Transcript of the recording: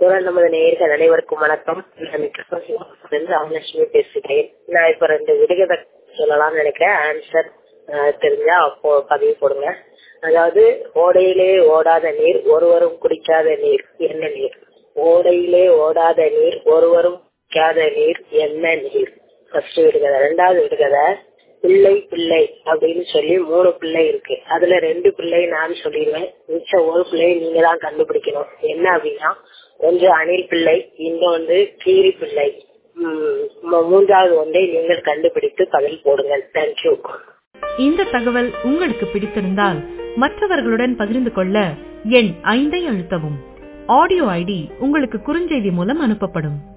குரல் நமது நேயர்கள் அனைவருக்கும் வணக்கம் நான் கிருஷ்ணசிவம் ராமலட்சுமி பேசுகிறேன் நான் இப்ப ரெண்டு விடுகதை சொல்லலாம்னு நினைக்கிறேன் ஆன்சர் தெரிஞ்சா அப்போ பதிவு போடுங்க அதாவது ஓடையிலே ஓடாத நீர் ஒருவரும் குடிக்காத நீர் என்ன நீர் ஓடையிலே ஓடாத நீர் ஒருவரும் குடிக்காத நீர் என்ன நீர் ஃபர்ஸ்ட் விடுகதை ரெண்டாவது விடுகதை பிள்ளை பிள்ளை அப்படின்னு சொல்லி மூணு பிள்ளை இருக்கு அதுல ரெண்டு பிள்ளை நான் சொல்லிடுவேன் மிச்சம் ஒரு பிள்ளை நீங்க தான் கண்டுபிடிக்கணும் என்ன அப்படின்னா ஒன்று அணில் பிள்ளை இன்னொன்று கீரி பிள்ளை மூன்றாவது ஒன்றை நீங்கள் கண்டுபிடித்து பதில் போடுங்கள் தேங்க்யூ இந்த தகவல் உங்களுக்கு பிடித்திருந்தால் மற்றவர்களுடன் பகிர்ந்து கொள்ள எண் ஐந்தை அழுத்தவும் ஆடியோ ஐடி உங்களுக்கு குறுஞ்செய்தி மூலம் அனுப்பப்படும்